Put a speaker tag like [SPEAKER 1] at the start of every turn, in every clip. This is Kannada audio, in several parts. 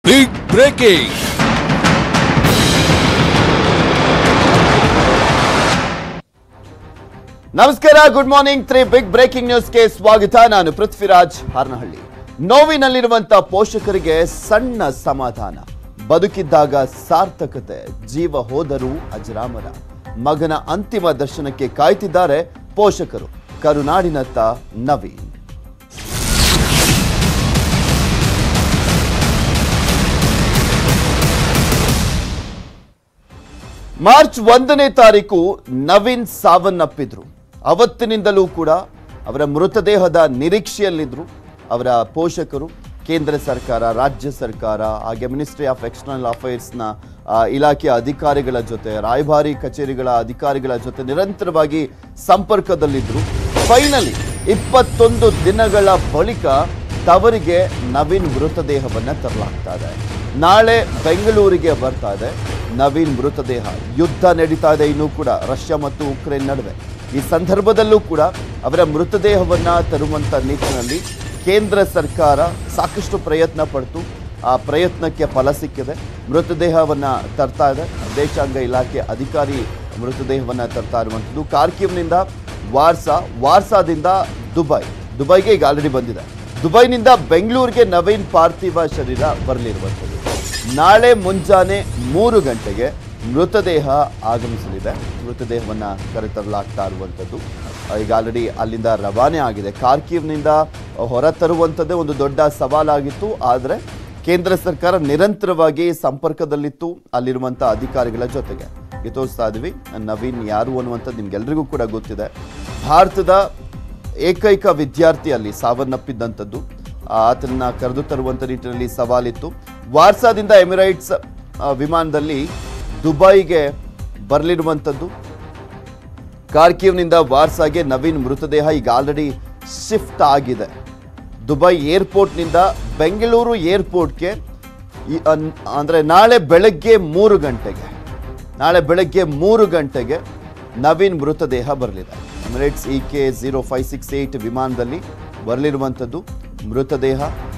[SPEAKER 1] ಬಿಗ್ ಬ್ರೇಕಿಂಗ್
[SPEAKER 2] ನಮಸ್ಕಾರ good morning three big breaking ನ್ಯೂಸ್ಗೆ ಸ್ವಾಗತ ನಾನು ಪೃಥ್ವಿರಾಜ್ ಹಾರ್ನಹಳ್ಳಿ ನೋವಿನಲ್ಲಿರುವಂತ ಪೋಷಕರಿಗೆ ಸಣ್ಣ ಸಮಾಧಾನ ಬದುಕಿದ್ದಾಗ ಸಾರ್ಥಕತೆ ಜೀವ ಹೋದರೂ ಅಜರಾಮರ ಮಗನ ಅಂತಿಮ ದರ್ಶನಕ್ಕೆ ಕಾಯ್ತಿದ್ದಾರೆ ಪೋಷಕರು ಕರುನಾಡಿನತ್ತ ನವೀನ್ ಮಾರ್ಚ್ ಒಂದನೇ ತಾರೀಕು ನವೀನ್ ಸಾವನ್ನಪ್ಪಿದ್ರು ಅವತ್ತಿನಿಂದಲೂ ಕೂಡ ಅವರ ಮೃತದೇಹದ ನಿರೀಕ್ಷೆಯಲ್ಲಿದ್ರು ಅವರ ಪೋಷಕರು ಕೇಂದ್ರ ಸರ್ಕಾರ ರಾಜ್ಯ ಸರ್ಕಾರ ಹಾಗೆ ಮಿನಿಸ್ಟ್ರಿ ಆಫ್ ಎಕ್ಸ್ಟರ್ನಲ್ ಅಫೇರ್ಸ್ನ ಆ, ಇಲಾಖೆಯ ಅಧಿಕಾರಿಗಳ ಜೊತೆ ರಾಯಭಾರಿ ಕಚೇರಿಗಳ ಅಧಿಕಾರಿಗಳ ಜೊತೆ ನಿರಂತರವಾಗಿ ಸಂಪರ್ಕದಲ್ಲಿದ್ರು ಫೈನಲಿ ಇಪ್ಪತ್ತೊಂದು ದಿನಗಳ ಬಳಿಕ ತವರಿಗೆ ನವೀನ್ ಮೃತದೇಹವನ್ನ ತರಲಾಗ್ತಾ ಇದೆ ನಾಳೆ ಬೆಂಗಳೂರಿಗೆ ಬರ್ತಾ ಇದೆ ನವೀನ್ ಮೃತದೇಹ ಯುದ್ಧ ನಡೀತಾ ಇದೆ ಇನ್ನೂ ಕೂಡ ರಷ್ಯಾ ಮತ್ತು ಉಕ್ರೇನ್ ನಡುವೆ ಈ ಸಂದರ್ಭದಲ್ಲೂ ಕೂಡ ಅವರ ಮೃತದೇಹವನ್ನ ತರುವಂತ ನಿಟ್ಟಿನಲ್ಲಿ ಕೇಂದ್ರ ಸರ್ಕಾರ ಸಾಕಷ್ಟು ಪ್ರಯತ್ನ ಪಡ್ತು ಆ ಪ್ರಯತ್ನಕ್ಕೆ ಫಲ ಸಿಕ್ಕಿದೆ ಮೃತದೇಹವನ್ನ ತರ್ತಾ ಇದೆ ವಿದೇಶಾಂಗ ಇಲಾಖೆ ಅಧಿಕಾರಿ ಮೃತದೇಹವನ್ನ ತರ್ತಾ ಇರುವಂಥದ್ದು ಕಾರ್ಕಿವ್ನಿಂದ ವಾರ್ಸಾ ವಾರ್ಸಾದಿಂದ ದುಬೈ ದುಬೈಗೆ ಈಗ ಆಲ್ರೆಡಿ ಬಂದಿದೆ ದುಬೈನಿಂದ ಬೆಂಗಳೂರಿಗೆ ನವೀನ್ ಪಾರ್ಥಿವ ಶರೀರ ಬರಲಿರುವಂಥದ್ದು ನಾಳೆ ಮುಂಜಾನೆ ಮೂರು ಗಂಟೆಗೆ ಮೃತದೇಹ ಆಗಮಿಸಲಿದೆ ಮೃತದೇಹವನ್ನ ಕರೆತರಲಾಗ್ತಾ ಇರುವಂಥದ್ದು ಈಗ ಆಲ್ರೆಡಿ ಅಲ್ಲಿಂದ ರವಾನೆ ಆಗಿದೆ ಕಾರ್ಕಿವ್ನಿಂದ ಹೊರ ತರುವಂಥದ್ದೇ ಒಂದು ದೊಡ್ಡ ಸವಾಲಾಗಿತ್ತು ಆದರೆ ಕೇಂದ್ರ ಸರ್ಕಾರ ನಿರಂತರವಾಗಿ ಸಂಪರ್ಕದಲ್ಲಿತ್ತು ಅಲ್ಲಿರುವಂಥ ಅಧಿಕಾರಿಗಳ ಜೊತೆಗೆ ಇದು ತೋರಿಸ್ತಾ ಇದ್ವಿ ನವೀನ್ ಯಾರು ಅನ್ನುವಂಥದ್ದು ನಿಮ್ಗೆಲ್ರಿಗೂ ಕೂಡ ಗೊತ್ತಿದೆ ಭಾರತದ ಏಕೈಕ ವಿದ್ಯಾರ್ಥಿ ಅಲ್ಲಿ ಸಾವನ್ನಪ್ಪಿದ್ದಂಥದ್ದು ಆತನನ್ನ ಕರೆದು ತರುವಂಥ ನಿಟ್ಟಿನಲ್ಲಿ ಸವಾಲಿತ್ತು ವಾರ್ಸಾದಿಂದ ಎಮಿರೈಟ್ಸ್ ಆ, ವಿಮಾನದಲ್ಲಿ ದುಬೈಗೆ ಬರಲಿರುವಂಥದ್ದು ಕಾರ್ಕಿವ್ನಿಂದ ವಾರ್ಸಾಗೆ ನವೀನ್ ಮೃತದೇಹ ಈಗ ಆಲ್ರೆಡಿ ಶಿಫ್ಟ್ ಆಗಿದೆ ದುಬೈ ಏರ್ಪೋರ್ಟ್ನಿಂದ ಬೆಂಗಳೂರು ಏರ್ಪೋರ್ಟ್ಗೆ ಈ- ಅನ್- ಅಂದ್ರೆ ನಾಳೆ ಬೆಳಗ್ಗೆ ಮೂರು ಗಂಟೆಗೆ ನಾಳೆ ಬೆಳಗ್ಗೆ ಮೂರು ಗಂಟೆಗೆ ನವೀನ್ ಮೃತದೇಹ ಬರಲಿದೆ Emirates E K zero five six eight ವಿಮಾನದಲ್ಲಿ ಬರಲಿರುವಂಥದ್ದು ಮೃತದೇಹ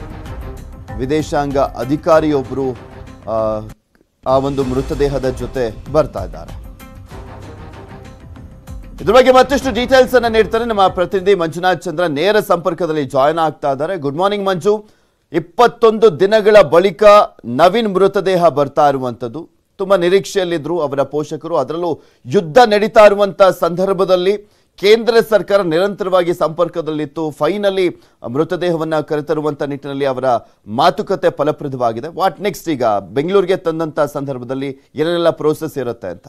[SPEAKER 2] ವಿದೇಶಾಂಗ ಅಧಿಕಾರಿಯೊಬ್ಬರು ಆ, ಆ ಒಂದು ಮೃತದೇಹದ ಜೊತೆ ಬರ್ತಾ ಇದ್ದಾರೆ ಇದ್ರ ಬಗ್ಗೆ ಮತ್ತಷ್ಟು ಡೀಟೇಲ್ಸ್ ಅನ್ನ ನೀಡ್ತಾರೆ ನಮ್ಮ ಪ್ರತಿನಿಧಿ ಮಂಜುನಾಥ್ ಚಂದ್ರ ನೇರ ಸಂಪರ್ಕದಲ್ಲಿ ಜಾಯ್ನ್ ಆಗ್ತಾ ಇದ್ದಾರೆ ಗುಡ್ ಮಾರ್ನಿಂಗ್ ಮಂಜು ಇಪ್ಪತ್ತೊಂದು ದಿನಗಳ ಬಳಿಕ ನವೀನ್ ಮೃತದೇಹ ಬರ್ತಾ ಇರುವಂತದ್ದು ತುಂಬಾ ನಿರೀಕ್ಷೆಯಲ್ಲಿದ್ರು ಅವರ ಪೋಷಕರು ಅದರಲ್ಲೂ ಯುದ್ಧ ನಡೀತಾ ಇರುವಂತ ಸಂದರ್ಭದಲ್ಲಿ ಕೇಂದ್ರ ಸರ್ಕಾರ ನಿರಂತರವಾಗಿ ಸಂಪರ್ಕದಲ್ಲಿತ್ತು ಫೈನಲಿ ಮೃತದೇಹವನ್ನ ಕರೆತರುವಂತ ನಿಟ್ಟಿನಲ್ಲಿ ಅವರ ಮಾತುಕತೆ ಫಲಪ್ರದವಾಗಿದೆ ವಾಟ್ ನೆಕ್ಸ್ಟ್ ಈಗ ಬೆಂಗಳೂರಿಗೆ ತಂದಂತ ಸಂದರ್ಭದಲ್ಲಿ ಏನೆಲ್ಲ ಪ್ರೋಸೆಸ್ ಇರುತ್ತೆ ಅಂತ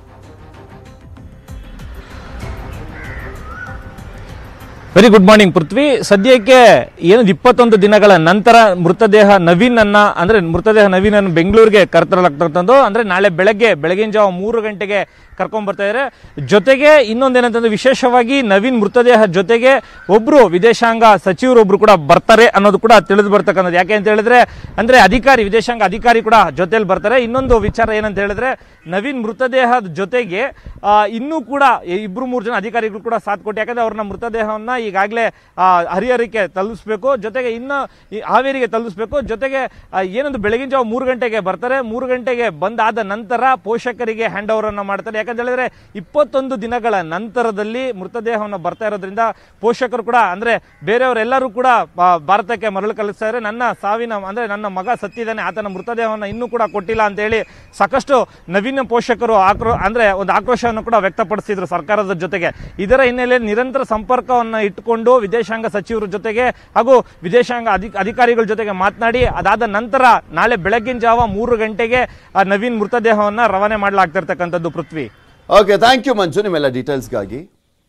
[SPEAKER 3] ವೆರಿ ಗುಡ್ ಮಾರ್ನಿಂಗ್ ಪೃಥ್ವಿ ಸದ್ಯಕ್ಕೆ ಏನದು ಇಪ್ಪತ್ತೊಂದು ದಿನಗಳ ನಂತರ ಮೃತದೇಹ ನವೀನ್ ಅನ್ನ ಅಂದ್ರೆ ಮೃತದೇಹ ನವೀನ್ ಅನ್ನು ಬೆಂಗಳೂರಿಗೆ ಕರೆತರಲಾಗ್ತಕ್ಕಂಥದ್ದು ಅಂದ್ರೆ ನಾಳೆ ಬೆಳಗ್ಗೆ ಬೆಳಗಿನ ಜಾವ ಮೂರು ಗಂಟೆಗೆ ಕರ್ಕೊಂಡ್ ಬರ್ತಾ ಇದ್ದಾರೆ ಜೊತೆಗೆ ಇನ್ನೊಂದೇನಂತಂದ್ರೆ ವಿಶೇಷವಾಗಿ ನವೀನ್ ಮೃತದೇಹ ಜೊತೆಗೆ ಒಬ್ರು ವಿದೇಶಾಂಗ ಸಚಿವರೊಬ್ರು ಕೂಡ ಬರ್ತಾರೆ ಅನ್ನೋದು ಕೂಡ ತಿಳಿದು ಬರ್ತಕ್ಕಂಥದ್ದು ಯಾಕೆ ಅಂತ ಹೇಳಿದ್ರೆ ಅಂದ್ರೆ ಅಧಿಕಾರಿ ವಿದೇಶಾಂಗ ಅಧಿಕಾರಿ ಕೂಡ ಜೊತೆಲಿ ಬರ್ತಾರೆ ಇನ್ನೊಂದು ವಿಚಾರ ಏನಂತ ಹೇಳಿದ್ರೆ ನವೀನ್ ಮೃತದೇಹದ ಜೊತೆಗೆ ಆ, ಇನ್ನೂ ಕೂಡ ಇಬ್ರು ಮೂರು ಜನ ಅಧಿಕಾರಿಗಳು ಕೂಡ ಸಾಥ್ ಕೊಟ್ಟು ಯಾಕಂದ್ರೆ ಅವ್ರನ್ನ ಮೃತದೇಹವನ್ನ ಈಗಾಗಲೇ ಹರಿಹರಕ್ಕೆ ತಲುಪಿಸ್ಬೇಕು ಜೊತೆಗೆ ಇನ್ನು ಈ ಹಾವೇರಿಗೆ ತಲುಪಿಸ್ಬೇಕು ಜೊತೆಗೆ ಆ, ಏನೊಂದು ಬೆಳಗಿನ ಜಾವ ಮೂರು ಗಂಟೆಗೆ ಬರ್ತಾರೆ ಮೂರು ಗಂಟೆಗೆ ಬಂದಾದ ನಂತರ ಪೋಷಕರಿಗೆ ಹ್ಯಾಂಡ್ ಓವರ್ ಅನ್ನ ಮಾಡ್ತಾರೆ ಯಾಕಂತ ಹೇಳಿದ್ರೆ ಇಪ್ಪತ್ತೊಂದು ದಿನಗಳ ನಂತರದಲ್ಲಿ ಮೃತದೇಹವನ್ನು ಬರ್ತಾ ಇರೋದ್ರಿಂದ ಪೋಷಕರು ಕೂಡ ಅಂದ್ರೆ ಬೇರೆಯವರೆಲ್ಲರೂ ಕೂಡ ಆ, ಭಾರತಕ್ಕೆ ಮರಳು ಕಲಿಸ್ತಾ ಇದ್ದಾರೆ ನನ್ನ ಸಾವಿನ ಅಂದ್ರೆ ನನ್ನ ಮಗ ಸತ್ತಿದ್ದಾನೆ ಆತನ ಮೃತದೇಹವನ್ನು ಇನ್ನೂ ಕೂಡ ಕೊಟ್ಟಿಲ್ಲ ಅಂತ ಹೇಳಿ ಸಾಕಷ್ಟು ನವೀನ ಪೋಷಕರು ಆಕ್ರೋ ಅಂದ್ರೆ ಒಂದು ಆಕ್ರೋಶವನ್ನು ಕೂಡ ವ್ಯಕ್ತಪಡಿಸಿದ್ರು ಸರ್ಕಾರದ ಜೊತೆಗೆ ಇದರ ಹಿನ್ನೆಲೆಯಲ್ಲಿ ನಿರಂತರ ಸಂಪರ್ಕವನ್ನು ಇಟ್ಟುಕೊಂಡು ವಿದೇಶಾಂಗ ಸಚಿವರ ಜೊತೆಗೆ ಹಾಗೂ ವಿದೇಶಾಂಗ ಅಧಿ ಅಧಿಕಾರಿಗಳ ಜೊತೆಗೆ ಮಾತನಾಡಿ ಅದಾದ ನಂತರ ನಾಳೆ ಬೆಳಗ್ಗಿನ ಜಾವ ಮೂರು ಗಂಟೆಗೆ ಆ ನವೀನ್ ಮೃತದೇಹವನ್ನು ರವಾನೆ ಮಾಡಲಾಗ್ತಿರ್ತಕ್ಕಂಥದ್ದು Prithvi
[SPEAKER 2] okay thank you Manju ನಿಮ್ಮೆಲ್ಲ ಡೀಟೇಲ್ಸ್ಗಾಗಿ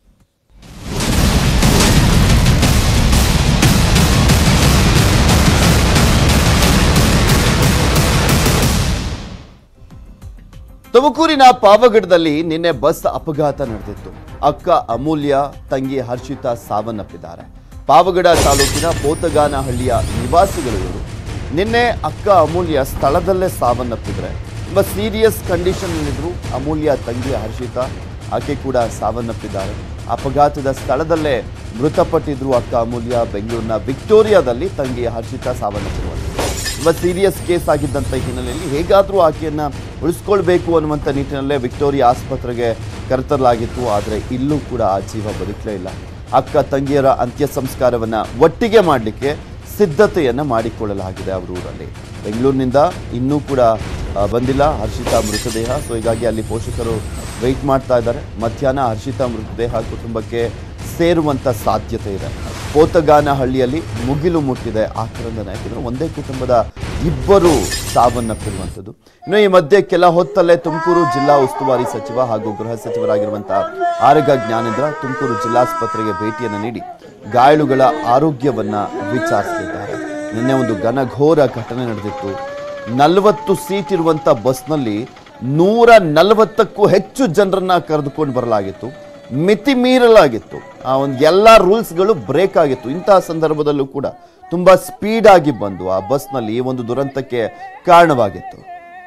[SPEAKER 2] ತುಮಕೂರಿನ ಪಾವಗಡದಲ್ಲಿ ನಿನ್ನೆ ಬಸ್ ಅಪಘಾತ ನಡೆದಿತ್ತು ಅಕ್ಕ ಅಮೂಲ್ಯ ತಂಗಿ ಹರ್ಷಿತಾ ಸಾವನ್ನಪ್ಪಿದ್ದಾರೆ ಪಾವಗಡ ತಾಲೂಕಿನ ಪೋತಗಾನಹಳ್ಳಿಯ ನಿವಾಸಿಗಳು ಇವರು ನಿನ್ನೆ ಅಕ್ಕ ಅಮೂಲ್ಯ ಸ್ಥಳದಲ್ಲೇ ಸಾವನ್ನಪ್ಪಿದ್ರೆ ತುಂಬಾ ಸೀರಿಯಸ್ ಕಂಡೀಷನ್ ಇದ್ರು ಅಮೂಲ್ಯ ತಂಗಿ ಹರ್ಷಿತಾ ಆಕೆ ಕೂಡ ಸಾವನ್ನಪ್ಪಿದ್ದಾರೆ ಅಪಘಾತದ ಸ್ಥಳದಲ್ಲೇ ಮೃತಪಟ್ಟಿದ್ರು ಅಕ್ಕ ಅಮೂಲ್ಯ ಬೆಂಗಳೂರಿನ ವಿಕ್ಟೋರಿಯಾದಲ್ಲಿ ತಂಗಿ ಹರ್ಷಿತಾ ಸಾವನ್ನಪ್ಪಿರುವಂಥದ್ದು ತುಂಬಾ ಸೀರಿಯಸ್ ಕೇಸ್ ಆಗಿದ್ದಂಥ ಹಿನ್ನೆಲೆಯಲ್ಲಿ ಹೇಗಾದರೂ ಆಕೆಯನ್ನ ಉಳಿಸ್ಕೊಳ್ಬೇಕು ಅನ್ನುವಂಥ ನಿಟ್ಟಿನಲ್ಲೇ ವಿಕ್ಟೋರಿಯಾ ಆಸ್ಪತ್ರೆಗೆ ಕರೆತರಲಾಗಿತ್ತು ಆದರೆ ಇಲ್ಲೂ ಕೂಡ ಆ ಜೀವ ಬದುಕಲೇ ಇಲ್ಲ ಅಕ್ಕ ತಂಗಿಯರ ಅಂತ್ಯ ಸಂಸ್ಕಾರವನ್ನ ಒಟ್ಟಿಗೆ ಮಾಡಲಿಕ್ಕೆ ಸಿದ್ಧತೆಯನ್ನ ಮಾಡಿಕೊಳ್ಳಲಾಗಿದೆ ಅವರ ಊರಲ್ಲಿ ಬೆಂಗಳೂರಿನಿಂದ ಇನ್ನೂ ಕೂಡ ಆ, ಬಂದಿಲ್ಲ ಹರ್ಷಿತಾ ಮೃತದೇಹ ಸೊ ಹೀಗಾಗಿ ಅಲ್ಲಿ ಪೋಷಕರು ವೆಯ್ಟ್ ಮಾಡ್ತಾ ಇದ್ದಾರೆ ಮಧ್ಯಾಹ್ನ ಹರ್ಷಿತಾ ಮೃತದೇಹ ಕುಟುಂಬಕ್ಕೆ ಸೇರುವಂತ ಸಾಧ್ಯತೆ ಇದೆ ಪೋತಗಾನಹಳ್ಳಿಯಲ್ಲಿ ಮುಗಿಲು ಮುಟ್ಟಿದೆ ಆಕ್ರಂದನ ಯಾಕೆಂದ್ರೆ ಒಂದೇ ಕುಟುಂಬದ ಇಬ್ಬರು ಸಾವನ್ನಪ್ಪಿರುವಂಥದ್ದು ಇನ್ನು ಈ ಮಧ್ಯೆ ಕೆಲ ಹೊತ್ತಲ್ಲೇ ತುಮಕೂರು ಜಿಲ್ಲಾ ಉಸ್ತುವಾರಿ ಸಚಿವ ಹಾಗೂ ಗೃಹ ಸಚಿವರಾಗಿರುವಂತಹ ಆರಗ ಜ್ಞಾನೇಂದ್ರ ತುಮಕೂರು ಜಿಲ್ಲಾಸ್ಪತ್ರೆಗೆ ಭೇಟಿಯನ್ನು ನೀಡಿ ಗಾಯಾಳುಗಳ ಆರೋಗ್ಯವನ್ನ ವಿಚಾರಿಸಲಿದ್ದಾರೆ ನಿನ್ನೆ ಒಂದು ಘನಘೋರ ಘಟನೆ ನಡೆದಿತ್ತು ನಲವತ್ತು ಸೀಟ್ ಇರುವಂತ ಬಸ್ನಲ್ಲಿ ನೂರ ನಲವತ್ತಕ್ಕೂ ಹೆಚ್ಚು ಜನರನ್ನ ಕರೆದುಕೊಂಡು ಬರಲಾಗಿತ್ತು ಮಿತಿ ಮೀರಲಾಗಿತ್ತು ಆ ಒಂದು ಎಲ್ಲ ರೂಲ್ಸ್ಗಳು ಬ್ರೇಕ್ ಆಗಿತ್ತು ಇಂತಹ ಸಂದರ್ಭದಲ್ಲೂ ಕೂಡ ತುಂಬಾ ಸ್ಪೀಡ್ ಆಗಿ ಬಂದು ಆ ಬಸ್ನಲ್ಲಿ ಈ ಒಂದು ದುರಂತಕ್ಕೆ ಕಾರಣವಾಗಿತ್ತು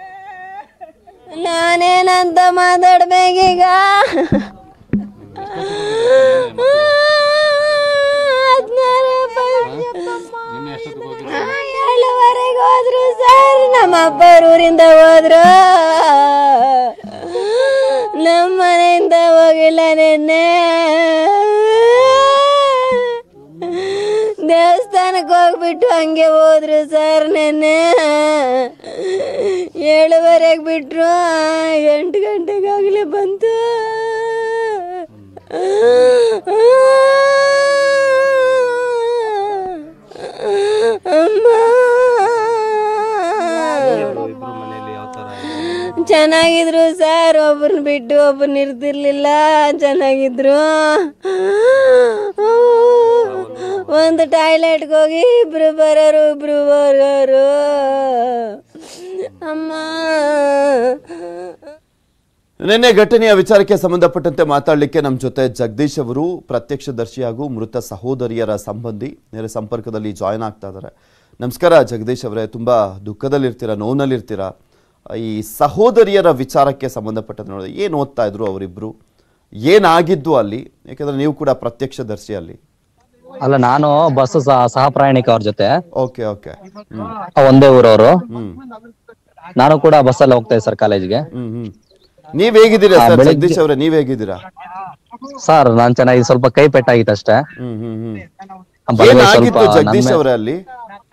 [SPEAKER 1] ನಾನೇನಂತ ಮಾತಾಡ್ಬೇಕೀಗ ಹದ್ನಾರು ಏಳುವರೆಗೆ ಹೋದ್ರು ಸರ್ ನಮ್ಮ ಅಪ್ಪ ಊರಿಂದ ಹೋದ್ರು ನಮ್ಮ ಮನೆಯಿಂದ ಹೋಗಿಲ್ಲ ನಿನ್ನೆ ದೇವಸ್ಥಾನಕ್ಕೆ ಹೋಗ್ಬಿಟ್ಟು ಹಂಗೆ ಹೋದ್ರು ಸರ್ ನೆನ್ನೆ ಏಳುವರೆಗೆ ಬಿಟ್ರು ಎಂಟು ಗಂಟೆಗಾಗಲೇ ಬಂತು ಅಮ್ಮ ಚೆನ್ನಾಗಿದ್ರು ಸರ್ ಒಬ್ಬರನ್ನ ಬಿಟ್ಟು ಒಬ್ಬರನ್ನ ಇರ್ತಿರ್ಲಿಲ್ಲ ಚೆನ್ನಾಗಿದ್ರು ಒಂದು ಟಾಯ್ಲೆಟ್ಗೆ ಹೋಗಿ ಇಬ್ರು ಬರೋರು ಇಬ್ರು ಬರೋರು ಅಮ್ಮ
[SPEAKER 2] ನಿನ್ನೆ ಘಟನೆಯ ವಿಚಾರಕ್ಕೆ ಸಂಬಂಧಪಟ್ಟಂತೆ ಮಾತಾಡಲಿಕ್ಕೆ ನಮ್ಮ ಜೊತೆ ಜಗದೀಶ್ ಅವರು ಪ್ರತ್ಯಕ್ಷದರ್ಶಿ ಹಾಗೂ ಮೃತ ಸಹೋದರಿಯರ ಸಂಬಂಧಿ ನೇರ ಸಂಪರ್ಕದಲ್ಲಿ ಜಾಯ್ನ್ ಆಗ್ತಾ ಇದ್ದಾರೆ ನಮಸ್ಕಾರ ಜಗದೀಶ್ ಅವರೇ ತುಂಬಾ ದುಃಖದಲ್ಲಿರ್ತೀರಾ ನೋವಿನಲ್ಲಿರ್ತೀರಾ ಈ ಸಹೋದರಿಯರ ವಿಚಾರಕ್ಕೆ ಸಂಬಂಧಪಟ್ಟಂತೆ ನೋಡಿದ್ರೆ ಏನು ಓದ್ತಾ ಇದ್ರು ಅವರಿಬ್ರು ಏನಾಗಿದ್ದು ಅಲ್ಲಿ ಯಾಕಂದ್ರೆ ನೀವು ಕೂಡ ಪ್ರತ್ಯಕ್ಷದರ್ಶಿ ಅಲ್ಲಿ
[SPEAKER 4] ಅಲ್ಲ ನಾನು ಬಸ್ ಸಹ ಪ್ರಯಾಣಿಕ ಅವ್ರ ಜೊತೆ
[SPEAKER 2] ಓಕೆ ಓಕೆ ಹ್ಮ್
[SPEAKER 4] ಒಂದೇ ಊರವರು
[SPEAKER 2] ಹ್ಮ್
[SPEAKER 4] ನಾನು ಕೂಡ ಬಸ್ ಅಲ್ಲಿ ಹೋಗ್ತಾ ಇದ್ದೆ ಸರ್ ಕಾಲೇಜ್ಗೆ
[SPEAKER 2] ಹ್ಮ್ ಹ್ಮ್ ನೀವ್ ಹೇಗಿದ್ದೀರಾ
[SPEAKER 4] ಆ,
[SPEAKER 2] ಸರ್
[SPEAKER 4] ಬೆಳಿಗ್ಗೆ-
[SPEAKER 2] ಜಗದೀಶ್ ಅವರೇ ನೀವ್ ಹೇಗಿದ್ದೀರಾ
[SPEAKER 4] ಸರ್ ನಾನ್ ಚೆನ್ನಾಗಿ ಸ್ವಲ್ಪ ಕೈ ಪೆಟ್ಟಾಗಿತ್ತು ಅಷ್ಟೇ
[SPEAKER 2] ಹ್ಮ್ ಹ್ಮ್ ಹ್ಮ್
[SPEAKER 4] ಬಲಗೈ
[SPEAKER 2] ಏನಾಗಿತ್ತು
[SPEAKER 4] ಸ್ವಲ್ಪ
[SPEAKER 2] ಜಗದೀಶ್
[SPEAKER 4] ನನ್ಮೆ-
[SPEAKER 2] ಅವರೇ ಅಲ್ಲಿ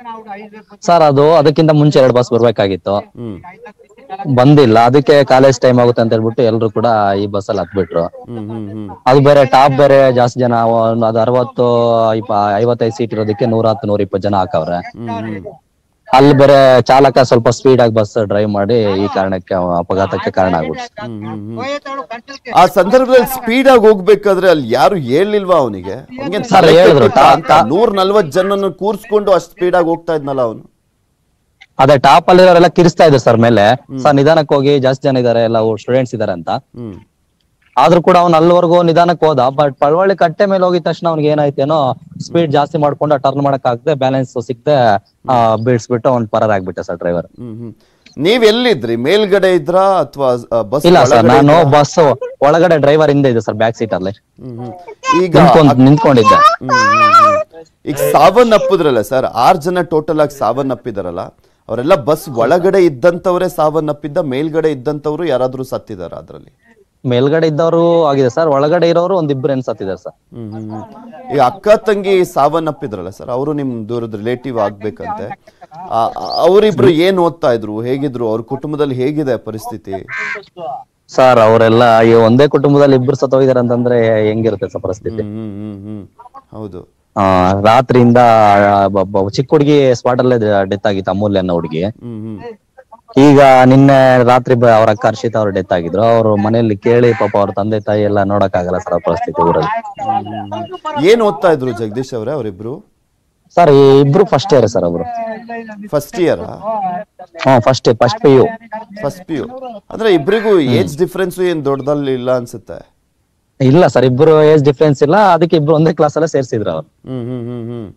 [SPEAKER 4] ಸರ್ ಅದು ಅದಕ್ಕಿಂತ ಮುಂಚೆ ಎರಡು ಬಸ್ ಬರ್ಬೇಕಾಗಿತ್ತು
[SPEAKER 2] ಹ್ಮ್
[SPEAKER 4] ಬಂದಿಲ್ಲ ಅದಕ್ಕೆ ಕಾಲೇಜ್ ಟೈಮ್ ಆಗುತ್ತೆ ಅಂತ ಹೇಳ್ಬಿಟ್ಟು ಎಲ್ರು ಕೂಡ ಈ ಬಸ್ ಅಲ್ಲಿ ಹತ್ಬಿಟ್ರು
[SPEAKER 2] ಹ್ಮ್ ಹ್ಮ್ ಹ್ಮ್
[SPEAKER 4] ಅದು ಬೇರೆ ಟಾಪ್ ಬೇರೆ ಜಾಸ್ತಿ ಜನ ಒಂದು ಅದು ಅರವತ್ತು ಇಪ್ಪ ಐವತ್ತೈದು ಸೀಟ್ ಇರೋದಕ್ಕೆ ನೂರ ಹತ್ತು ನೂರ ಇಪ್ಪತ್ತು ಜನ ಹಾಕವ್ರೆ
[SPEAKER 2] ಹ್ಮ್ ಹ್ಮ್
[SPEAKER 4] ಅಲ್ಲಿ ಬೇರೆ ಚಾಲಕ ಸ್ವಲ್ಪ ಸ್ಪೀಡ್ ಆಗಿ ಬಸ್ ಡ್ರೈವ್ ಮಾಡಿ ಈ ಕಾರಣಕ್ಕೆ ಅವ ಅಪಘಾತಕ್ಕೆ ಕಾರಣ ಆಗ್ಬಿಡ್ತು
[SPEAKER 2] ಹ್ಮ್, ಹ್ಮ್, ಹ್ಮ್. ಆ ಸಂದರ್ಭದಲ್ಲಿ ಸ್ಪೀಡ್ ಆಗಿ ಹೋಗ್ಬೇಕಾದ್ರೆ ಅಲ್ಲಿ ಯಾರು ಹೇಳಿಲ್ವಾ ಅವನಿಗೆ
[SPEAKER 4] ಸರ್, ಹೇಳಿದ್ರು. ಟಾ- ಟಾ-
[SPEAKER 2] ನೂರ್ ನಲ್ವತ್ ಜನನ್ನು ಕೂರ್ಸ್ಕೊಂಡು ಅಷ್ಟ್ ಸ್ಪೀಡ್ ಆಗಿ ಹೋಗ್ತಾ ಇದ್ನಲ್ಲ ಅವನು
[SPEAKER 4] ಅದೇ ಟಾಪ್ ಅಲ್ಲಿರೋರೆಲ್ಲ ಕಿರಿಸ್ತಾ ಇದ್ರು ಸರ್ ಮೇಲೆ ಸರ್ ನಿಧಾನಕ್ಕೆ ಹೋಗಿ ಜಾಸ್ತಿ ಜನ ಇದಾರೆ ಎಲ್ಲ ಸ್ಟೂಡೆಂಟ್ಸ್ ಇದಾರೆ ಅಂತ
[SPEAKER 2] ಹ್ಮ್
[SPEAKER 4] ಆದ್ರೂ ಕೂಡ ಅವ್ನ ಅಲ್ಲಿವರೆಗೂ ನಿಧಾನಕ್ಕೆ ಹೋದ ಬಟ್ ಪಳವಳ್ಳಿ ಕಟ್ಟೆ ಮೇಲೆ ಹೋಗಿದ ತಕ್ಷಣ ಅವ್ನಿಗೆ ಏನಾಯ್ತೇನೋ ಸ್ಪೀಡ್ ಜಾಸ್ತಿ ಮಾಡ್ಕೊಂಡು ಟರ್ನ್ ಮಾಡಕ್ ಆಗದೆ ಬ್ಯಾಲೆನ್ಸ್ ಸಿಕ್ತೆ ಬೀಳ್ಸ್ಬಿಟ್ಟು ಅವ್ನ್ ಪರಾರ್ ಆಗ್ಬಿಟ್ಟೆ ಸರ್ ಡ್ರೈವರ್
[SPEAKER 2] ಹ್ಮ್ ಹ್ಮ್ ನೀವ್ ಎಲ್ಲಿದ್ರಿ ಮೇಲ್ಗಡೆ ಇದ್ರಾ ಅಥವಾ ಬಸ್
[SPEAKER 4] ಇಲ್ಲ ಸರ್ ನಾನು ಬಸ್ ಒಳಗಡೆ ಡ್ರೈವರ್ ಹಿಂದೆ ಇದೆ ಸರ್ ಬ್ಯಾಕ್ ಸೀಟ್ ಅಲ್ಲಿ
[SPEAKER 2] ಈಗ
[SPEAKER 4] ನಿಂತ್ಕೊಂಡ್ ನಿಂತ್ಕೊಂಡಿದ್ದೆ
[SPEAKER 2] ಹ್ಮ್, ಹ್ಮ್, ಹ್ಮ್. ಈಗ ಸಾವನ್ನಪ್ಪಿದ್ರಲ್ಲ ಸರ್ ಆರ್ ಜನ ಟೋಟಲ್ ಆಗಿ ಸಾವನ್ನಪ್ಪಿದಾರಲ್ಲ ಅವರೆಲ್ಲ ಬಸ್ ಒಳಗಡೆ ಇದ್ದಂತವರೇ ಸಾವನ್ನಪ್ಪಿದ್ದ ಮೇಲ್ಗಡೆ ಇದ್ದಂತವ್ರು ಯಾರಾದ್ರೂ ಸತ್ತಿದಾರ ಅದ್ರಲ್ಲಿ
[SPEAKER 4] ಮೇಲ್ಗಡೆ ಇದ್ದವರು ಆಗಿದೆ ಸರ್ ಒಳಗಡೆ ಇರೋರು ಒಂದ್ ಇಬ್ರು ಏನ್ ಸತ್ತಿದ್ದಾರೆ ಸರ್
[SPEAKER 2] ಹ್ಮ್ ಹ್ಮ್ ಹ್ಮ್. ಈಗ ಅಕ್ಕ ತಂಗಿ ಸಾವನ್ನಪ್ಪಿದ್ರಲ್ಲ ಸರ್ ಅವರು ನಿಮ್ ದೂರದ ರಿಲೇಟಿವ್ ಆಗ್ಬೇಕಂತೆ ಆ- ಆ- ಅವರಿಬ್ರು ಏನ್ ಓದ್ತಾ ಇದ್ರು ಹೇಗಿದ್ರು ಅವ್ರ ಕುಟುಂಬದಲ್ಲಿ ಹೇಗಿದೆ ಪರಿಸ್ಥಿತಿ
[SPEAKER 4] ಸರ್ ಅವರೆಲ್ಲ ಈ ಒಂದೇ ಕುಟುಂಬದಲ್ಲಿ ಇಬ್ರು ಸತ್ತೋಗಿದಾರೆ ಅಂತಂದ್ರೆ ಹೆಂಗಿರುತ್ತೆ ಸರ್ ಪರಿಸ್ಥಿತಿ
[SPEAKER 2] ಹ್ಮ್ ಹ್ಮ್ ಹ್ಮ್ ಹ್ಮ್ ಹೌದು
[SPEAKER 4] ಆ, ರಾತ್ರಿಯಿಂದ ಆ, ಬ- ಬ- ಚಿಕ್ಕ ಹುಡುಗಿ ಸ್ಪಾಟ್ ಅಲ್ಲೇ ಡೆತ್ ಆಗಿತ್ತು ಅಮೂಲ್ಯ ಅನ್ನೋ ಹುಡುಗಿ
[SPEAKER 2] ಹ್ಮ್ ಹ್ಮ್
[SPEAKER 4] ಈಗ ನಿನ್ನೆ ರಾತ್ರಿ ಬ- ಅವ್ರ ಅಕ್ಕ ಹರ್ಷಿತ ಅವ್ರು ಡೆತ್ ಆಗಿದ್ರು ಅವ್ರ ಮನೆಯಲ್ಲಿ ಕೇಳಿ ಪಾಪ ಅವ್ರ ತಂದೆ ತಾಯಿ ಎಲ್ಲ ನೋಡಕ್ ಆಗಲ್ಲ ಸರ್ ಆ ಪರಿಸ್ಥಿತಿ ಊರಲ್ಲಿ
[SPEAKER 2] ಹ್ಮ್, ಹ್ಮ್, ಹ್ಮ್. ಏನ್ ಓದ್ತಾ ಇದ್ರು ಜಗದೀಶ್ ಅವರೇ ಅವರಿಬ್ರು
[SPEAKER 4] ಸರ್ ಈ ಇಬ್ರು ಫಸ್ಟ್ ಇಯರ್ ಸರ್ ಅವರು
[SPEAKER 2] first year
[SPEAKER 4] hmm first first P U
[SPEAKER 2] first P U ಅಂದ್ರೆ ಇಬ್ರಿಗೂ ಏಜ್ ಡಿಫ್ರೆನ್ಸ್ ಏನ್ ದೊಡ್ಡದಲ್ಲಿ ಇಲ್ಲ ಅನ್ಸುತ್ತೆ
[SPEAKER 4] ಇಲ್ಲ ಸರ್ ಇಬ್ರು ಏಜ್ ಡಿಫ್ರೆನ್ಸ್ ಇಲ್ಲ ಅದಕ್ಕೆ ಇಬ್ರು ಒಂದೇ ಕ್ಲಾಸ್ ಅಲ್ಲೇ ಸೇರ್ಸಿದ್ರು ಅವ್ರು
[SPEAKER 2] ಹ್ಮ್ ಹ್ಮ್ ಹ್ಮ್ ಹ್ಮ್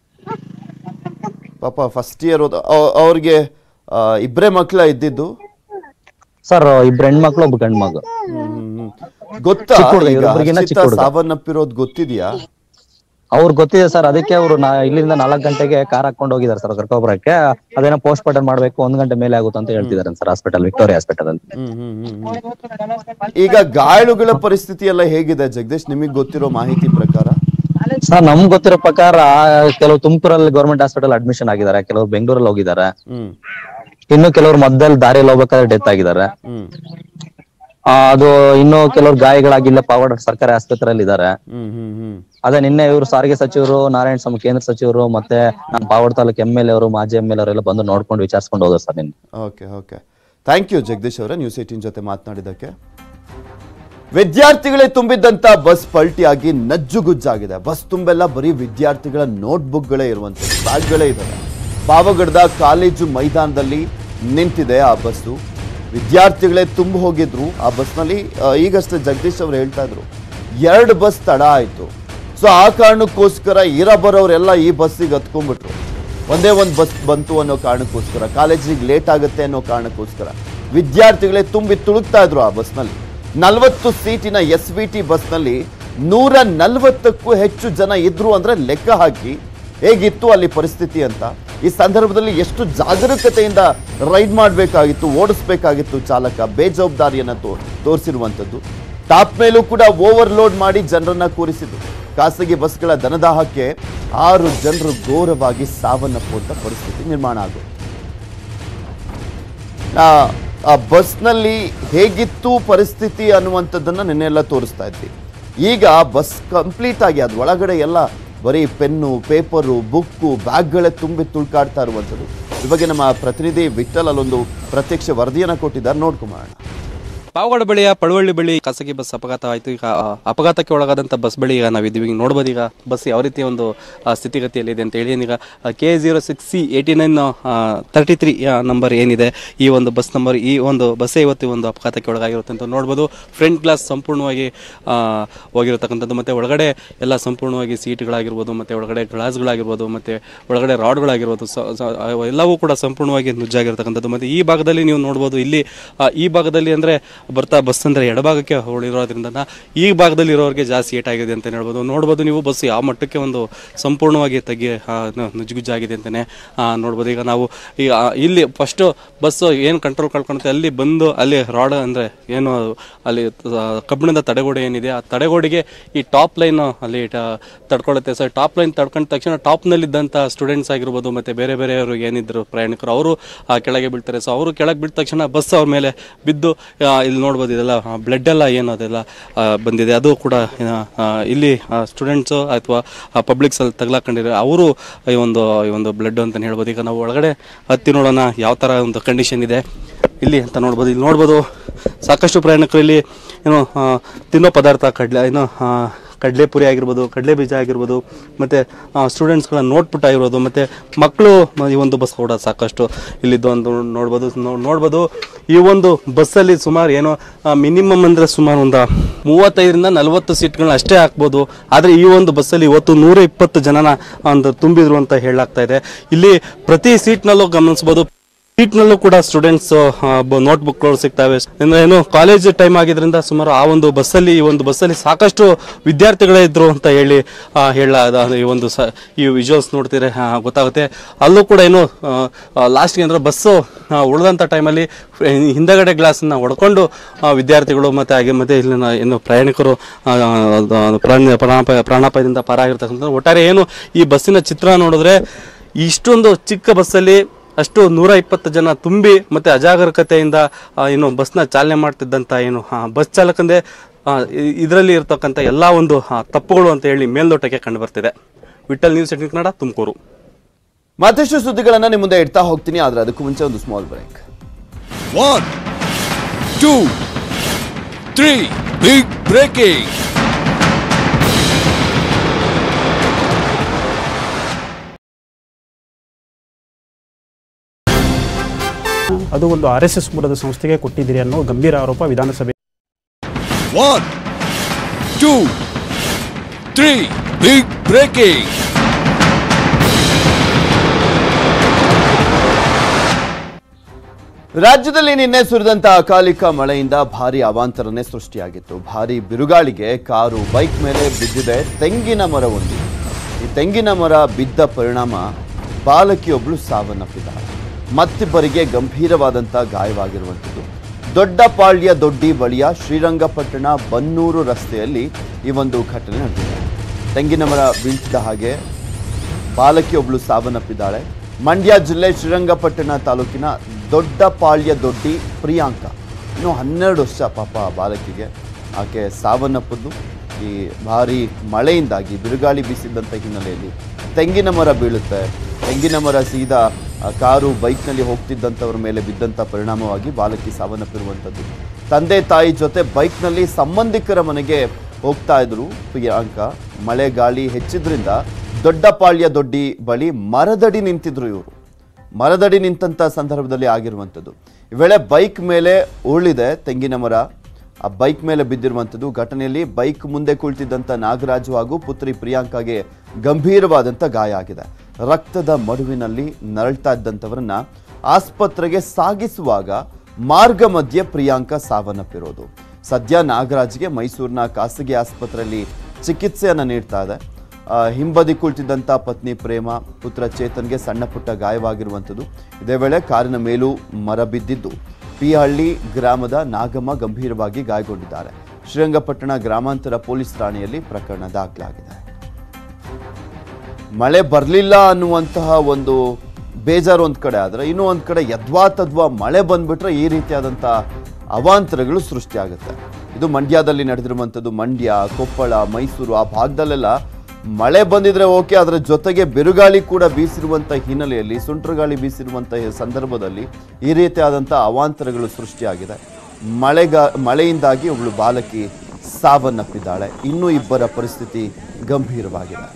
[SPEAKER 2] ಪಾಪ ಫಸ್ಟ್ ಇಯರ್ ಓದ ಅವ್ರಿಗೆ ಆ, ಇಬ್ರೇ ಮಕ್ಳ ಇದ್ದಿದ್ದು
[SPEAKER 4] ಸರ್ ಇಬ್ರು ಹೆಣ್ಮಕ್ಳು ಒಬ್ಬ ಗಂಡ್ ಮಗು
[SPEAKER 2] ಹ್ಮ್, ಹ್ಮ್, ಹ್ಮ್. ಗೊತ್ತಾ
[SPEAKER 4] ಚಿಕ್ಕ ಹುಡ್ಗ,
[SPEAKER 2] ಈಗ
[SPEAKER 4] ಇವ್ರಿಬ್ರಿಗಿನ್ನ
[SPEAKER 2] ಹರ್ಷಿತಾ
[SPEAKER 4] ಚಿಕ್ಕ ಹುಡ್ಗ.
[SPEAKER 2] ಸಾವನ್ನಪ್ಪಿರೋದು ಗೊತ್ತಿದ್ಯಾ
[SPEAKER 4] ಅವ್ರು ಗೊತ್ತಿದೆ ಸರ್ ಅದಕ್ಕೆ ಅವರು ಇಲ್ಲಿಂದ ನಾಲ್ಕು ಗಂಟೆಗೆ ಕಾರ್ ಹಾಕೊಂಡು ಹೋಗಿದ್ದಾರೆ ಸರ್ ಕರ್ಕೊಬರಕ್ಕೆ ಅದೇನೋ ಪೋಸ್ಟ್ ಮಾರ್ಟಮ್ ಮಾಡ್ಬೇಕು ಒಂದ್ ಗಂಟೆ ಮೇಲೆ ಆಗುತ್ತೆ ಅಂತ ಹೇಳ್ತಿದ್ದಾರೆ ಸರ್ ಹಾಸ್ಪಿಟಲ್ ವಿಕ್ಟೋರಿಯಾ ಹಾಸ್ಪಿಟಲ್ ಅಂತ
[SPEAKER 2] ಹ್ಮ್, ಹ್ಮ್, ಹ್ಮ್, ಹ್ಮ್. ಈಗ ಗಾಯಾಳುಗಳ ಪರಿಸ್ಥಿತಿ ಎಲ್ಲ ಹೇಗಿದೆ ಜಗದೀಶ್ ನಿಮಗೆ ಗೊತ್ತಿರೋ ಮಾಹಿತಿ ಪ್ರಕಾರ
[SPEAKER 4] ಸರ್ ನಮ್ಗ್ ಗೊತ್ತಿರೋ ಪ್ರಕಾರ ಕೆಲವು ತುಮಕೂರಲ್ಲಿ ಗೌರ್ಮೆಂಟ್ ಹಾಸ್ಪಿಟಲ್ ಅಡ್ಮಿಷನ್ ಆಗಿದ್ದಾರೆ ಕೆಲವರು ಬೆಂಗಳೂರಲ್ಲಿ ಹೋಗಿದ್ದಾರೆ
[SPEAKER 2] ಹ್ಮ್
[SPEAKER 4] ಇನ್ನು ಕೆಲವರು ಮಧ್ಯದಲ್ಲಿ ದಾರಿಯಲ್ಲಿ ಹೋಗ್ಬೇಕಾದ್ರೆ ಡೆತ್ ಆಗಿದ್ದಾರೆ
[SPEAKER 2] ಹ್ಮ್
[SPEAKER 4] ಆ, ಅದು ಇನ್ನು ಕೆಲವರು ಗಾಯಗಳಾಗಿಲ್ಲ ಪಾವಗಡ ಸರ್ಕಾರಿ ಆಸ್ಪತ್ರೆಯಲ್ಲಿ ಇದ್ದಾರೆ
[SPEAKER 2] ಹ್ಮ್ ಹ್ಮ್ ಹ್ಮ್
[SPEAKER 4] ಅದೇ ನಿನ್ನೆ ಇವರು ಸಾರಿಗೆ ಸಚಿವರು ನಾರಾಯಣ ಸ್ವಾಮಿ ಕೇಂದ್ರ ಸಚಿವರು ಮತ್ತೆ ನಮ್ಮ ಪಾವಗಡ ತಾಲೂಕು ಎಂ ಎಲ್ ಅವರು ಮಾಜಿ ಎಂ ಎಲ್ ಅವರೆಲ್ಲ ಬಂದು ನೋಡ್ಕೊಂಡು ವಿಚಾರಿಸ್ಕೊಂಡು ಹೋದ್ರು ಸರ್ ನಿನ್ನೆ
[SPEAKER 2] okay okay thank you Jagadish ಅವರೇ ನ್ಯೂಸ್ ಏಟಿನ್ ಜೊತೆ ಮಾತನಾಡಿದ್ದಕ್ಕೆ ವಿದ್ಯಾರ್ಥಿಗಳೇ ತುಂಬಿದ್ದಂತ ಬಸ್ ಪಲ್ಟಿಯಾಗಿ ನಜ್ಜುಗುಜ್ಜಾಗಿದೆ ಬಸ್ ತುಂಬೆಲ್ಲ ಬರೀ ವಿದ್ಯಾರ್ಥಿಗಳ ನೋಟ್ಬುಕ್ಗಳೇ ಇರುವಂಥದ್ದು ಬ್ಯಾಗ್ಗಳೇ ಇದಾವೆ ಪಾವಗಡದ ಕಾಲೇಜು ಮೈದಾನದಲ್ಲಿ ನಿಂತಿದೆ ಆ ಬಸ್ಸು ವಿದ್ಯಾರ್ಥಿಗಳೇ ತುಂಬ ಹೋಗಿದ್ರು ಆ ಬಸ್ನಲ್ಲಿ ಆ, ಈಗಷ್ಟೇ ಜಗದೀಶ್ ಅವರು ಹೇಳ್ತಾ ಇದ್ರು ಎರಡು ಬಸ್ ತಡ ಆಯಿತು ಸೊ ಆ ಕಾರಣಕ್ಕೋಸ್ಕರ ಇರ ಬರೋರೆಲ್ಲ ಈ ಬಸ್ಸಿಗೆ ಹತ್ಕೊಂಡ್ಬಿಟ್ರು ಒಂದೇ ಒಂದು ಬಸ್ ಬಂತು ಅನ್ನೋ ಕಾರಣಕ್ಕೋಸ್ಕರ ಕಾಲೇಜಿಗೆ ಲೇಟ್ ಆಗುತ್ತೆ ಅನ್ನೋ ಕಾರಣಕ್ಕೋಸ್ಕರ ವಿದ್ಯಾರ್ಥಿಗಳೇ ತುಂಬಿ ತುಳುಕ್ತಾ ಇದ್ರು ಆ ಬಸ್ನಲ್ಲಿ ನಲವತ್ತು ಸೀಟಿನ ಎಸ್ ವಿ ಟಿ ಬಸ್ನಲ್ಲಿ ನೂರ ನಲವತ್ತಕ್ಕೂ ಹೆಚ್ಚು ಜನ ಇದ್ರು ಅಂದ್ರೆ ಲೆಕ್ಕ ಹಾಕಿ ಹೇಗಿತ್ತು ಅಲ್ಲಿ ಪರಿಸ್ಥಿತಿ ಅಂತ ಈ ಸಂದರ್ಭದಲ್ಲಿ ಎಷ್ಟು ಜಾಗರೂಕತೆಯಿಂದ ರೈಡ್ ಮಾಡಬೇಕಾಗಿತ್ತು ಓಡಿಸ್ಬೇಕಾಗಿತ್ತು ಚಾಲಕ ಬೇಜವಾಬ್ದಾರಿಯನ್ನ ತೋ ತೋರಿಸಿರುವಂಥದ್ದು ಟಾಪ್ ಮೇಲೂ ಕೂಡ ಓವರ್ಲೋಡ್ ಮಾಡಿ ಜನರನ್ನ ಕೂರಿಸಿದ್ರು ಖಾಸಗಿ ಬಸ್ಗಳ ದನದಾಹಕ್ಕೆ ಆರು ಜನರು ಘೋರವಾಗಿ ಸಾವನ್ನಪ್ಪುವಂತ ಪರಿಸ್ಥಿತಿ ನಿರ್ಮಾಣ ಆಗುತ್ತೆ ಆ ಆ ಬಸ್ನಲ್ಲಿ ಹೇಗಿತ್ತು ಪರಿಸ್ಥಿತಿ ಅನ್ನುವಂಥದ್ದನ್ನ ನಿನ್ನೆಲ್ಲ ತೋರಿಸ್ತಾ ಇದ್ವಿ ಈಗ ಬಸ್ ಕಂಪ್ಲೀಟ್ ಆಗಿ ಅದ್ರ ಒಳಗಡೆ ಎಲ್ಲ ಬರೀ ಪೆನ್ನು ಪೇಪರು ಬುಕ್ಕು ಬ್ಯಾಗ್ಗಳೇ ತುಂಬಿ ತುಳ್ಕಾಡ್ತಾ ಇರುವಂಥದ್ದು ಈ ಬಗ್ಗೆ ನಮ್ಮ ಪ್ರತಿನಿಧಿ ವಿಠಲ್ ಅಲ್ಲೊಂದು ಪ್ರತ್ಯಕ್ಷ ವರದಿಯನ್ನ ಕೊಟ್ಟಿದ್ದಾರೆ ನೋಡ್ಕೊಂಬೋಣ
[SPEAKER 5] ಪಾವಗಡ ಬಳಿಯ ಪಳವಳ್ಳಿ ಬಳಿ ಖಾಸಗಿ ಬಸ್ ಅಪಘಾತ ಆಯಿತು ಈಗ ಆ, ಅಪಘಾತಕ್ಕೆ ಒಳಗಾದಂಥ ಬಸ್ ಬಳಿ ಈಗ ನಾವಿದ್ದೀವಿ ಈಗ ನೋಡ್ಬೋದು ಈಗ ಬಸ್ ಯಾವ ರೀತಿಯ ಒಂದು ಆ, ಸ್ಥಿತಿಗತಿಯಲ್ಲಿದೆ ಅಂತ ಹೇಳಿ ಏನೀಗ K zero six C eighty nine thirty three number ಏನಿದೆ ಈ ಒಂದು ಬಸ್ ನಂಬರ್ ಈ ಒಂದು ಬಸ್ಸೇ ಇವತ್ತು ಈ ಒಂದು ಅಪಘಾತಕ್ಕೆ ಒಳಗಾಗಿರುತ್ತೆ ಅಂತ ನೋಡ್ಬೋದು ಫ್ರಂಟ್ ಗ್ಲಾಸ್ ಸಂಪೂರ್ಣವಾಗಿ ಆ, ಹೋಗಿರತಕ್ಕಂಥದ್ದು ಮತ್ತು ಒಳಗಡೆ ಎಲ್ಲ ಸಂಪೂರ್ಣವಾಗಿ ಸೀಟ್ಗಳಾಗಿರ್ಬೋದು ಮತ್ತು ಒಳಗಡೆ ಗ್ಲಾಸ್ಗಳಾಗಿರ್ಬೋದು ಮತ್ತು ಒಳಗಡೆ ರಾಡ್ಗಳಾಗಿರ್ಬೋದು ಸ- ಸ- ಎಲ್ಲವೂ ಕೂಡ ಸಂಪೂರ್ಣವಾಗಿ ನುಜ್ಜಾಗಿರ್ತಕ್ಕಂಥದ್ದು ಮತ್ತು ಈ ಭಾಗದಲ್ಲಿ ನೀವು ನೋಡ್ಬೋದು ಇಲ್ಲಿ ಆ, ಈ ಭಾಗದಲ್ಲಿ ಅಂದರೆ ಬರ್ತಾ ಬಸ್ ಅಂದರೆ ಎಡಭಾಗಕ್ಕೆ ಹೊಳಿರೋದ್ರಿಂದ ಈ ಭಾಗದಲ್ಲಿ ಇರೋರಿಗೆ ಜಾಸ್ತಿ ಏಟಾಗಿದೆ ಅಂತ ಹೇಳ್ಬೋದು ನೋಡ್ಬೋದು ನೀವು ಬಸ್ ಯಾವ ಮಟ್ಟಕ್ಕೆ ಒಂದು ಸಂಪೂರ್ಣವಾಗಿ ತಗ್ಗಿ ಆ, ನ- ನುಜ್ಜುಗುಜ್ಜಾಗಿದೆ ಅಂತಲೇ ನೋಡ್ಬೋದು ಈಗ ನಾವು ಈಗ ಆ, ಇಲ್ಲಿ ಫಸ್ಟು ಬಸ್ಸು ಏನು ಕಂಟ್ರೋಲ್ ಕಳ್ಕೊಳುತ್ತೆ ಅಲ್ಲಿ ಬಂದು ಅಲ್ಲಿ ರಾಡ್ ಅಂದರೆ ಏನು ಅಲ್ಲಿ ಆ, ಕಬ್ಬಿಣದ ತಡೆಗೋಡೆ ಏನಿದೆ ಆ ತಡೆಗೋಡೆಗೆ ಈ ಟಾಪ್ ಲೈನ್ ಅಲ್ಲಿ ಟ- ತಡ್ಕೊಳ್ಳುತ್ತೆ ಸೊ ಟಾಪ್ ಲೈನ್ ತಡ್ಕೊಂಡ ತಕ್ಷಣ ಟಾಪ್ನಲ್ಲಿದ್ದಂಥ ಸ್ಟೂಡೆಂಟ್ಸ್ ಆಗಿರ್ಬೋದು ಮತ್ತು ಬೇರೆ ಬೇರೆಯವರು ಏನಿದ್ರು ಪ್ರಯಾಣಿಕರು ಅವರು ಕೆಳಗೆ ಬೀಳ್ತಾರೆ ಸೊ ಅವರು ಕೆಳಗೆ ಬಿದ್ದ ತಕ್ಷಣ ಬಸ್ ಅವ್ರ ಮೇಲೆ ಬಿದ್ದು ಆ, ಇಲ್ಲಿ ನೋಡ್ಬೋದು ಇದೆಲ್ಲ ಬ್ಲಡ್ ಎಲ್ಲ ಏನು ಅದೆಲ್ಲ ಆ, ಬಂದಿದೆ ಅದು ಕೂಡ ಆ, ಇಲ್ಲಿ ಸ್ಟೂಡೆಂಟ್ಸು ಅಥವಾ ಪಬ್ಲಿಕ್ಸ್ ಅಲ್ಲಿ ತಗ್ಲಾಕೊಂಡಿರೋ ಅವರು ಈ ಒಂದು ಈ ಒಂದು ಬ್ಲಡ್ ಅಂತ ಹೇಳ್ಬೋದು ಈಗ ನಾವು ಒಳಗಡೆ ಹತ್ತಿ ನೋಡೋಣ ಯಾವ ಥರ ಒಂದು ಕಂಡೀಷನ್ ಇದೆ ಇಲ್ಲಿ ಅಂತ ನೋಡ್ಬೋದು ಇಲ್ಲಿ ನೋಡ್ಬೋದು ಸಾಕಷ್ಟು ಪ್ರಯಾಣಿಕರು ಇಲ್ಲಿ ಏನು ಆ, ತಿನ್ನೋ ಪದಾರ್ಥ ಕಡಲೆ ಏನು ಆ, ಕಡಲೆಪುರಿ ಆಗಿರ್ಬೋದು ಕಡಲೆ ಬೀಜ ಆಗಿರ್ಬೋದು ಮತ್ತು ಸ್ಟೂಡೆಂಟ್ಸ್ಗಳ ನೋಟ್ಬುಟ್ ಆಗಿರ್ಬೋದು ಮತ್ತು ಮಕ್ಕಳು ಈ ಒಂದು ಬಸ್ ಕೂಡ ಸಾಕಷ್ಟು ಇಲ್ಲಿದ್ದು ಒಂದು ನೋಡ್ಬೋದು ನೋ- ನೋಡ್ಬೋದು ಈ ಒಂದು ಬಸ್ಸಲ್ಲಿ ಸುಮಾರು ಏನೋ ಮಿನಿಮಮ್ ಅಂದರೆ ಸುಮಾರು ಒಂದು ಮೂವತ್ತೈದರಿಂದ ನಲವತ್ತು ಸೀಟ್ಗಳನ್ನ ಅಷ್ಟೇ ಹಾಕ್ಬೋದು ಆದರೆ ಈ ಒಂದು ಬಸ್ಸಲ್ಲಿ ಇವತ್ತು ನೂರ ಇಪ್ಪತ್ತು ಜನನ ಒಂದು ತುಂಬಿದ್ರು ಅಂತ ಹೇಳಲಾಗ್ತಾ ಇದೆ ಇಲ್ಲಿ ಪ್ರತಿ ಸೀಟ್ನಲ್ಲೂ ಗಮನಿಸ್ಬೋದು ಸೀಟ್ನಲ್ಲೂ ಕೂಡ ಸ್ಟೂಡೆಂಟ್ಸ್ ನೋಟ್ಬುಕ್ಗಳು ಸಿಗ್ತವೆ ಅಂದ್ರೆ ಏನು ಕಾಲೇಜ್ ಟೈಮ್ ಆಗಿದ್ರಿಂದ ಸುಮಾರು ಆ ಒಂದು ಬಸ್ಸಲ್ಲಿ ಈ ಒಂದು ಬಸ್ಸಲ್ಲಿ ಸಾಕಷ್ಟು ವಿದ್ಯಾರ್ಥಿಗಳೇ ಇದ್ರು ಅಂತ ಹೇಳಿ ಆ, ಹೇಳಲಾದ ಈ ಒಂದು ಸ ಈ ವಿಜುವಲ್ಸ್ ನೋಡ್ತೀರಿ ಆ, ಗೊತ್ತಾಗುತ್ತೆ ಅಲ್ಲೂ ಕೂಡ ಏನು ಲಾಸ್ಟ್ಗೆ ಅಂದ್ರೆ ಬಸ್ಸು ಉಳಿದಂಥ ಟೈಮಲ್ಲಿ ಹಿಂದಗಡೆ ಗ್ಲಾಸನ್ನ ಹೊಡ್ಕೊಂಡು ಆ, ವಿದ್ಯಾರ್ಥಿಗಳು ಮತ್ತು ಹಾಗೆ ಮತ್ತೆ ಇಲ್ಲಿನ ಏನು ಪ್ರಯಾಣಿಕರು ಆ, ಆ, ಪ್ರಾಣ ಪ್ರಾಣಾಪಾಯ ಪ್ರಾಣಾಪಾಯದಿಂದ ಪಾರಾಗಿರ್ತಕ್ಕಂಥ ಒಟ್ಟಾರೆ ಏನು ಈ ಬಸ್ಸಿನ ಚಿತ್ರ ನೋಡಿದ್ರೆ ಇಷ್ಟೊಂದು ಚಿಕ್ಕ ಬಸ್ಸಲ್ಲಿ ಅಷ್ಟು ನೂರ ಇಪ್ಪತ್ತು ಜನ ತುಂಬಿ ಮತ್ತೆ ಅಜಾಗರೂಕತೆಯಿಂದ ಆ, ಏನು ಬಸ್ನ ಚಾಲನೆ ಮಾಡ್ತಿದ್ದಂಥ ಏನು ಆ, ಬಸ್ ಚಾಲಕಂದೇ ಇದರಲ್ಲಿ ಇರ್ತಕ್ಕಂಥ ಎಲ್ಲ ಒಂದು ಆ, ತಪ್ಪುಗಳು ಅಂತ ಹೇಳಿ ಮೇಲ್ನೋಟಕ್ಕೆ ಕಂಡು ಬರ್ತಿದೆ ವಿಠಲ್ ನ್ಯೂಸ್ ಏಟೀನ್ ಕನ್ನಡ ತುಮಕೂರು
[SPEAKER 2] ಮತ್ತಷ್ಟು ಸುದ್ದಿಗಳನ್ನ ನಿಮ್ಮ ಮುಂದೆ ಇಡ್ತಾ ಹೋಗ್ತೀನಿ ಆದ್ರೆ ಅದಕ್ಕೂ ಮುಂಚೆ ಒಂದು small break
[SPEAKER 6] One, two, three, big breaking.
[SPEAKER 7] ಅದು ಒಂದು ಆರ್ ಎಸ್ ಎಸ್ ಮೂಲದ ಸಂಸ್ಥೆಗೆ ಕೊಟ್ಟಿದ್ದೀರಿ ಅನ್ನೋ ಗಂಭೀರ ಆರೋಪ ವಿಧಾನಸಭೆ
[SPEAKER 6] One, two, three, big breaking.
[SPEAKER 2] ರಾಜ್ಯದಲ್ಲಿ ನಿನ್ನೆ ಸುರಿದಂತ ಅಕಾಲಿಕ ಮಳೆಯಿಂದ ಭಾರಿ ಅವಾಂತರನೇ ಸೃಷ್ಟಿಯಾಗಿತ್ತು ಭಾರಿ ಬಿರುಗಾಳಿಗೆ ಕಾರು ಬೈಕ್ ಮೇಲೆ ಬಿದ್ದಿದೆ ತೆಂಗಿನ ಮರವೊಂದು ಈ ತೆಂಗಿನ ಮರ ಬಿದ್ದ ಪರಿಣಾಮ ಬಾಲಕಿಯೊಬ್ಬಳು ಸಾವನ್ನಪ್ಪಿದ್ದಾಳೆ ಮತ್ತಿಬ್ಬರಿಗೆ ಗಂಭೀರವಾದಂಥ ಗಾಯವಾಗಿರುವಂಥದ್ದು ದೊಡ್ಡಪಾಳ್ಯ ದೊಡ್ಡಿ ಬಳಿಯ ಶ್ರೀರಂಗಪಟ್ಟಣ ಬನ್ನೂರು ರಸ್ತೆಯಲ್ಲಿ ಈ ಒಂದು ಘಟನೆ ನಡೆದಿದೆ ತೆಂಗಿನ ಮರ ಬೀಳ್ತಿದ್ದ ಹಾಗೆ ಬಾಲಕಿಯೊಬ್ಬಳು ಸಾವನ್ನಪ್ಪಿದ್ದಾಳೆ ಮಂಡ್ಯ ಜಿಲ್ಲೆ ಶ್ರೀರಂಗಪಟ್ಟಣ ತಾಲೂಕಿನ ದೊಡ್ಡಪಾಳ್ಯ ದೊಡ್ಡಿ ಪ್ರಿಯಾಂಕ ಇನ್ನು ಹನ್ನೆರಡು ವರ್ಷ ಪಾಪ ಆ ಬಾಲಕಿಗೆ ಆಕೆ ಸಾವನ್ನಪ್ಪಿದ್ದು ಈ ಭಾರಿ ಮಳೆಯಿಂದಾಗಿ ಬಿರುಗಾಳಿ ಬೀಸಿದ್ದಂಥ ಹಿನ್ನೆಲೆಯಲ್ಲಿ ತೆಂಗಿನ ಮರ ಬೀಳುತ್ತೆ ತೆಂಗಿನ ಮರ ಸೀದಾ ಆ ಕಾರು ಬೈಕ್ನಲ್ಲಿ ಹೋಗ್ತಿದ್ದಂಥವ್ರ ಮೇಲೆ ಬಿದ್ದಂಥ ಪರಿಣಾಮವಾಗಿ ಬಾಲಕಿ ಸಾವನ್ನಪ್ಪಿರುವಂಥದ್ದು ತಂದೆ ತಾಯಿ ಜೊತೆ ಬೈಕ್ನಲ್ಲಿ ಸಂಬಂಧಿಕರ ಮನೆಗೆ ಹೋಗ್ತಾ ಇದ್ರು ಪ್ರಿಯಾಂಕ ಮಳೆ ಗಾಳಿ ಹೆಚ್ಚಿದ್ರಿಂದ ದೊಡ್ಡಪಾಳ್ಯ ದೊಡ್ಡಿ ಬಳಿ ಮರದಡಿ ನಿಂತಿದ್ರು ಇವರು ಮರದಡಿ ನಿಂತಂಥ ಸಂದರ್ಭದಲ್ಲಿ ಆಗಿರುವಂಥದ್ದು ಈ ವೇಳೆ ಬೈಕ್ ಮೇಲೆ ಉರುಳಿದೆ ತೆಂಗಿನ ಮರ ಆ ಬೈಕ್ ಮೇಲೆ ಬಿದ್ದಿರುವಂಥದ್ದು ಘಟನೆಯಲ್ಲಿ ಬೈಕ್ ಮುಂದೆ ಕುಳಿತಿದ್ದಂಥ ನಾಗರಾಜು ಹಾಗೂ ಪುತ್ರಿ ಪ್ರಿಯಾಂಕಾಗೆ ಗಂಭೀರವಾದಂಥ ಗಾಯ ಆಗಿದೆ ರಕ್ತದ ಮಡುವಿನಲ್ಲಿ ನರಳ್ತಾ ಇದ್ದಂಥವರನ್ನ ಆಸ್ಪತ್ರೆಗೆ ಸಾಗಿಸುವಾಗ ಮಾರ್ಗ ಮಧ್ಯೆ ಪ್ರಿಯಾಂಕ ಸಾವನ್ನಪ್ಪಿರೋದು ಸದ್ಯ ನಾಗರಾಜ್ಗೆ ಮೈಸೂರಿನ ಖಾಸಗಿ ಆಸ್ಪತ್ರೆಯಲ್ಲಿ ಚಿಕಿತ್ಸೆಯನ್ನು ನೀಡ್ತಾ ಇದೆ ಆ, ಹಿಂಬದಿ ಕುಳಿತಿದ್ದಂಥ ಪತ್ನಿ ಪ್ರೇಮ ಪುತ್ರ ಚೇತನ್ಗೆ ಸಣ್ಣ ಪುಟ್ಟ ಗಾಯವಾಗಿರುವಂಥದ್ದು ಇದೇ ವೇಳೆ ಕಾರಿನ ಮೇಲೂ ಮರ ಬಿದ್ದಿದ್ದು ಪಿಹಳ್ಳಿ ಗ್ರಾಮದ ನಾಗಮ್ಮ ಗಂಭೀರವಾಗಿ ಗಾಯಗೊಂಡಿದ್ದಾರೆ ಶ್ರೀರಂಗಪಟ್ಟಣ ಗ್ರಾಮಾಂತರ ಪೊಲೀಸ್ ಠಾಣೆಯಲ್ಲಿ ಪ್ರಕರಣ ದಾಖಲಾಗಿದೆ ಮಳೆ ಬರಲಿಲ್ಲ ಅನ್ನುವಂತಹ ಒಂದು ಬೇಜಾರು ಒಂದು ಕಡೆ ಆದರೆ ಇನ್ನೂ ಒಂದು ಕಡೆ ಯದ್ವಾ ತದ್ವಾ ಮಳೆ ಬಂದ್ಬಿಟ್ರೆ ಈ ರೀತಿಯಾದಂಥ ಅವಾಂತರಗಳು ಸೃಷ್ಟಿಯಾಗುತ್ತೆ ಇದು ಮಂಡ್ಯದಲ್ಲಿ ನಡೆದಿರುವಂಥದ್ದು ಮಂಡ್ಯ ಕೊಪ್ಪಳ ಮೈಸೂರು ಆ ಭಾಗದಲ್ಲೆಲ್ಲ ಮಳೆ ಬಂದಿದ್ರೆ ಓಕೆ ಅದರ ಜೊತೆಗೆ ಬಿರುಗಾಳಿ ಕೂಡ ಬೀಸಿರುವಂಥ ಹಿನ್ನೆಲೆಯಲ್ಲಿ ಸುಂಟ್ರ ಗಾಳಿ ಬೀಸಿರುವಂಥ ಸಂದರ್ಭದಲ್ಲಿ ಈ ರೀತಿಯಾದಂಥ ಅವಾಂತರಗಳು ಸೃಷ್ಟಿಯಾಗಿದೆ ಮಳೆಗಾ ಮಳೆಯಿಂದಾಗಿ ಒಬ್ಬಳು ಬಾಲಕಿ ಸಾವನ್ನಪ್ಪಿದ್ದಾಳೆ ಇನ್ನೂ ಇಬ್ಬರ ಪರಿಸ್ಥಿತಿ ಗಂಭೀರವಾಗಿದೆ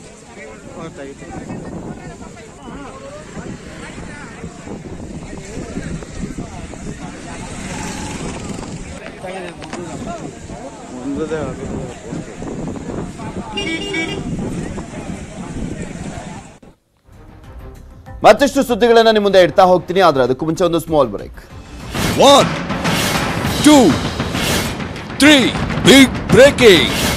[SPEAKER 2] ಮತ್ತಷ್ಟು ಸುದ್ದಿಗಳನ್ನ ನಿಮ್ಮ ಮುಂದೆ ಇಡ್ತಾ ಹೋಗ್ತೀನಿ ಆದ್ರೆ ಅದಕ್ಕೂ ಮುಂಚೆ ಒಂದು small break
[SPEAKER 6] One, two, three, big breaking.